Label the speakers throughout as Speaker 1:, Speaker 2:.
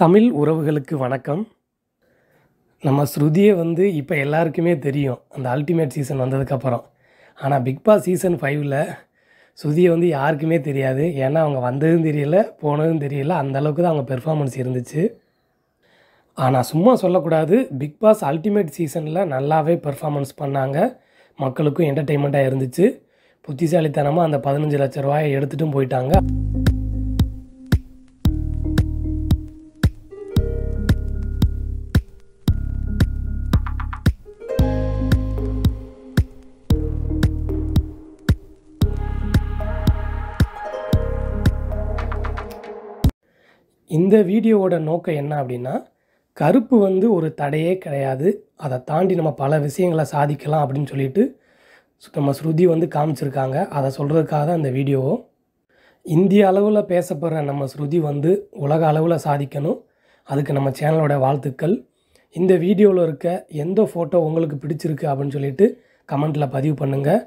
Speaker 1: தமிழ் உறவுகளுக்கு வணக்கம் நம்ம ஸ்ருதியை வந்து இப்போ எல்லாருக்குமே தெரியும் அந்த அல்டிமேட் சீசன் வந்ததுக்கப்புறம் ஆனால் பிக் பாஸ் சீசன் ஃபைவ்ல ஸ்ருதியை வந்து யாருக்குமே தெரியாது ஏன்னா அவங்க வந்ததும் தெரியல போனதும் தெரியல அந்த அளவுக்கு தான் அவங்க பெர்ஃபார்மன்ஸ் இருந்துச்சு ஆனால் சும்மா சொல்லக்கூடாது பிக் பாஸ் அல்டிமேட் சீசனில் நல்லாவே பெர்ஃபார்மன்ஸ் பண்ணாங்க மக்களுக்கும் என்டர்டெயின்மெண்ட்டாக இருந்துச்சு புத்திசாலித்தனமாக அந்த பதினஞ்சு லட்ச ரூபாயை எடுத்துட்டும் போயிட்டாங்க இந்த வீடியோவோட நோக்கம் என்ன அப்படின்னா கருப்பு வந்து ஒரு தடையே கிடையாது அதை தாண்டி நம்ம பல விஷயங்களை சாதிக்கலாம் அப்படின்னு சொல்லிட்டு சு- நம்ம ஸ்ருதி வந்து காமிச்சிருக்காங்க அதை சொல்கிறதுக்காக தான் இந்த வீடியோவும் இந்திய அளவில் பேசப்படுற நம்ம ஸ்ருதி வந்து உலக அளவில் சாதிக்கணும் அதுக்கு நம்ம சேனலோட வாழ்த்துக்கள் இந்த வீடியோவில் இருக்க எந்த ஃபோட்டோ உங்களுக்கு பிடிச்சிருக்கு அப்படின்னு சொல்லிட்டு கமெண்ட்டில் பதிவு பண்ணுங்கள்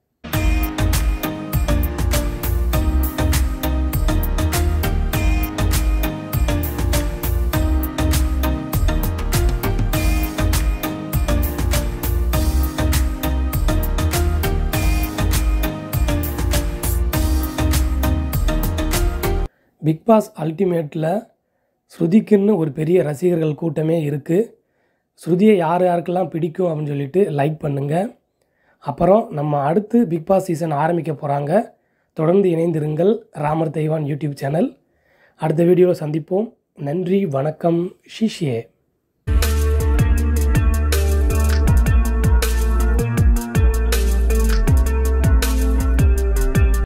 Speaker 1: பிக் பாஸ் அல்டிமேட்டில் ஸ்ருதிக்குன்னு ஒரு பெரிய ரசிகர்கள் கூட்டமே இருக்குது ஸ்ருதியை யார் யாருக்கெல்லாம் பிடிக்கும் அப்படின்னு சொல்லிட்டு லைக் பண்ணுங்கள் அப்புறம் நம்ம அடுத்து பிக் பாஸ் சீசன் ஆரம்பிக்க போகிறாங்க தொடர்ந்து இணைந்திருங்கள் ராமர் தெய்வான் யூடியூப் சேனல் அடுத்த வீடியோவில் சந்திப்போம் நன்றி வணக்கம் ஷிஷியே